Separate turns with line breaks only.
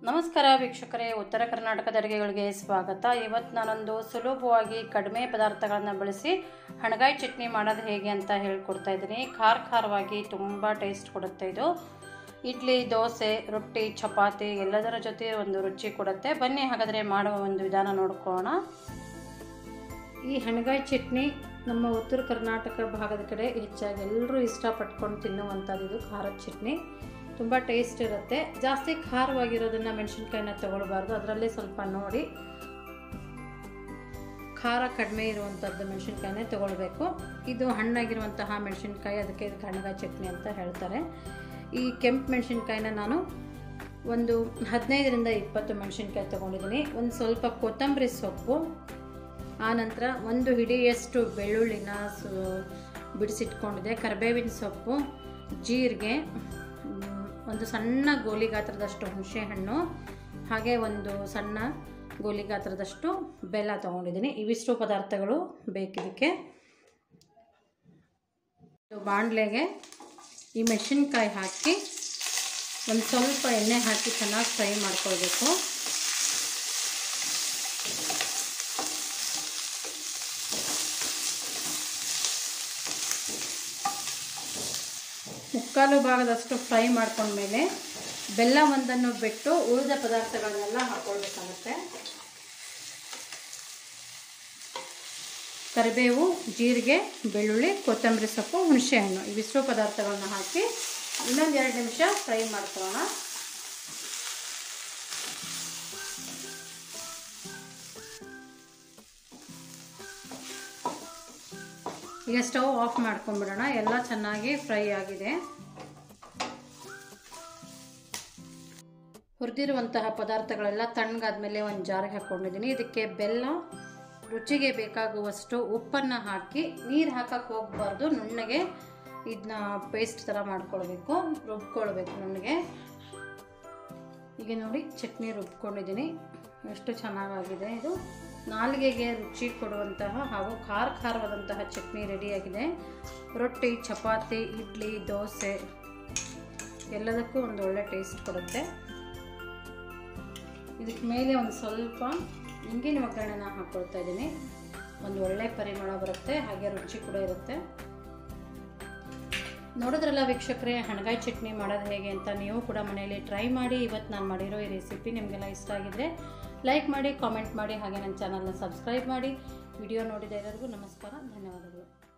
ನಮಸ್ಕಾರ ವೀಕ್ಷಕರೇ ಉತ್ತರ ಕರ್ನಾಟಕದ ಅಡುಗೆಗಳಿಗೆ ಸ್ವಾಗತ ಇವತ್ತು ನಾನೊಂದು ಸುಲಭವಾಗಿ ಕಡಿಮೆ ಪದಾರ್ಥಗಳನ್ನು ಬಳಸಿ ಹಣಗಾಯಿ ಚಟ್ನಿ ಮಾಡೋದು ಹೇಗೆ ಅಂತ ಹೇಳ್ಕೊಡ್ತಾ ಇದ್ದೀನಿ ಖಾರ ಖಾರವಾಗಿ ತುಂಬ ಟೇಸ್ಟ್ ಕೊಡುತ್ತೆ ಇದು ಇಡ್ಲಿ ದೋಸೆ ರೊಟ್ಟಿ ಚಪಾತಿ ಎಲ್ಲದರ ಜೊತೆ ಒಂದು ರುಚಿ ಕೊಡುತ್ತೆ ಬನ್ನಿ ಹಾಗಾದರೆ ಮಾಡುವ ಒಂದು ವಿಧಾನ ನೋಡ್ಕೊಳ್ಳೋಣ ಈ ಹಣಗಾಯಿ ಚಟ್ನಿ ನಮ್ಮ ಉತ್ತರ ಕರ್ನಾಟಕ ಭಾಗದ ಕಡೆ ಹೆಚ್ಚಾಗಿ ಎಲ್ಲರೂ ಇಷ್ಟಪಟ್ಕೊಂಡು ತಿನ್ನುವಂಥದ್ದು ಇದು ಖಾರದ ಚಟ್ನಿ ತುಂಬ ಟೇಸ್ಟ್ ಇರುತ್ತೆ ಜಾಸ್ತಿ ಖಾರವಾಗಿರೋದನ್ನು ಮೆಣಸಿನ್ಕಾಯಿನ ತಗೊಳ್ಬಾರ್ದು ಅದರಲ್ಲೇ ಸ್ವಲ್ಪ ನೋಡಿ ಖಾರ ಕಡಿಮೆ ಇರುವಂಥದ್ದು ಮೆಣಸಿನ್ಕಾಯಿನೇ ತಗೊಳ್ಬೇಕು ಇದು ಹಣ್ಣಾಗಿರುವಂತಹ ಮೆಣಸಿನ್ಕಾಯಿ ಅದಕ್ಕೆ ಇದಕ್ಕೆ ಹಣ್ಣಗಾಯಿ ಚಟ್ನಿ ಅಂತ ಹೇಳ್ತಾರೆ ಈ ಕೆಂಪು ಮೆಣಸಿನ್ಕಾಯಿನ ನಾನು ಒಂದು ಹದಿನೈದರಿಂದ ಇಪ್ಪತ್ತು ಮೆಣಸಿನ್ಕಾಯಿ ತೊಗೊಂಡಿದ್ದೀನಿ ಒಂದು ಸ್ವಲ್ಪ ಕೊತ್ತಂಬರಿ ಸೊಪ್ಪು ಆನಂತರ ಒಂದು ಹಿಡಿಯಷ್ಟು ಬೆಳ್ಳುಳ್ಳಿನ ಸು ಬಿಡಿಸಿಟ್ಕೊಂಡಿದೆ ಕರಿಬೇವಿನ ಸೊಪ್ಪು ಜೀರಿಗೆ ಒಂದು ಸಣ್ಣ ಗೋಲಿ ಗಾತ್ರದಷ್ಟು ಹುಣಸೆಹಣ್ಣು ಹಾಗೆ ಒಂದು ಸಣ್ಣ ಗೋಲಿ ಗಾತ್ರದಷ್ಟು ಬೆಲ್ಲ ತೊಗೊಂಡಿದ್ದೀನಿ ಇವಿಷ್ಟು ಪದಾರ್ಥಗಳು ಬೇಕಿದಕ್ಕೆ ಬಾಣಲೆಗೆ ಈ ಮೆಣಸಿನ್ಕಾಯಿ ಹಾಕಿ ಒಂದು ಸ್ವಲ್ಪ ಎಣ್ಣೆ ಹಾಕಿ ಚೆನ್ನಾಗಿ ಫ್ರೈ ಮಾಡ್ಕೊಳ್ಬೇಕು ಮುಕ್ಕಾಲು ಭಾಗದಷ್ಟು ಫ್ರೈ ಮಾಡ್ಕೊಂಡ್ಮೇಲೆ ಬೆಲ್ಲ ಒಂದನ್ನು ಬಿಟ್ಟು ಉಳಿದ ಪದಾರ್ಥಗಳನ್ನೆಲ್ಲ ಹಾಕ್ಕೊಳ್ಬೇಕಾಗುತ್ತೆ ಕರಿಬೇವು ಜೀರಿಗೆ ಬೆಳ್ಳುಳ್ಳಿ ಕೊತ್ತಂಬರಿ ಸೊಪ್ಪು ಹುಣಸೆಹಣ್ಣು ಇವಿಷ್ಟು ಪದಾರ್ಥಗಳನ್ನ ಹಾಕಿ ಇನ್ನೊಂದು ಎರಡು ನಿಮಿಷ ಫ್ರೈ ಮಾಡ್ಕೊಳ್ಳೋಣ ಈಗ ಸ್ಟವ್ ಆಫ್ ಮಾಡ್ಕೊಂಡ್ಬಿಡೋಣ ಎಲ್ಲ ಚೆನ್ನಾಗಿ ಫ್ರೈ ಆಗಿದೆ ಹುರಿದಿರುವಂತಹ ಪದಾರ್ಥಗಳೆಲ್ಲ ತಣ್ಣಗಾದ್ಮೇಲೆ ಒಂದು ಜಾರಿಗೆ ಹಾಕ್ಕೊಂಡಿದ್ದೀನಿ ಇದಕ್ಕೆ ಬೆಲ್ಲ ರುಚಿಗೆ ಬೇಕಾಗುವಷ್ಟು ಉಪ್ಪನ್ನು ಹಾಕಿ ನೀರು ಹಾಕಕ್ಕೆ ಹೋಗಬಾರ್ದು ನುಣ್ಣಗೆ ಇದನ್ನ ಪೇಸ್ಟ್ ಥರ ಮಾಡ್ಕೊಳ್ಬೇಕು ರುಬ್ಕೊಳ್ಬೇಕು ನುಣ್ಣಗೆ ಈಗ ನೋಡಿ ಚಟ್ನಿ ರುಬ್ಕೊಂಡಿದ್ದೀನಿ ಎಷ್ಟು ಚೆನ್ನಾಗಾಗಿದೆ ಇದು ನಾಲಿಗೆಗೆ ರುಚಿ ಕೊಡುವಂತಹ ಹಾಗೂ ಖಾರ ಖಾರವಾದಂತಹ ಚಟ್ನಿ ರೆಡಿಯಾಗಿದೆ ರೊಟ್ಟಿ ಚಪಾತಿ ಇಡ್ಲಿ ದೋಸೆ ಎಲ್ಲದಕ್ಕೂ ಒಂದು ಒಳ್ಳೆ ಟೇಸ್ಟ್ ಕೊಡುತ್ತೆ ಇದಕ್ಕೆ ಮೇಲೆ ಒಂದು ಸ್ವಲ್ಪ ಇಂಗಿನ ಒಗ್ಗರಣೆನ ಹಾಕ್ಕೊಳ್ತಾ ಇದ್ದೀನಿ ಒಂದು ಒಳ್ಳೆ ಪರಿಮಳ ಬರುತ್ತೆ ಹಾಗೆ ರುಚಿ ಕೂಡ ಇರುತ್ತೆ ನೋಡಿದ್ರಲ್ಲ ವೀಕ್ಷಕರೇ ಹಣಗಾಯಿ ಚಟ್ನಿ ಮಾಡೋದು ಹೇಗೆ ಅಂತ ನೀವು ಕೂಡ ಮನೆಯಲ್ಲಿ ಟ್ರೈ ಮಾಡಿ ಇವತ್ತು ನಾನು ಮಾಡಿರೋ ಈ ರೆಸಿಪಿ ನಿಮಗೆಲ್ಲ ಇಷ್ಟ ಆಗಿದ್ರೆ ಲೈಕ್ ಮಾಡಿ ಕಾಮೆಂಟ್ ಮಾಡಿ ಹಾಗೆ ನನ್ನ ಚಾನಲ್ನ ಸಬ್ಸ್ಕ್ರೈಬ್ ಮಾಡಿ ವಿಡಿಯೋ ನೋಡಿದ ಎಲ್ಲರಿಗೂ ನಮಸ್ಕಾರ ಧನ್ಯವಾದಗಳು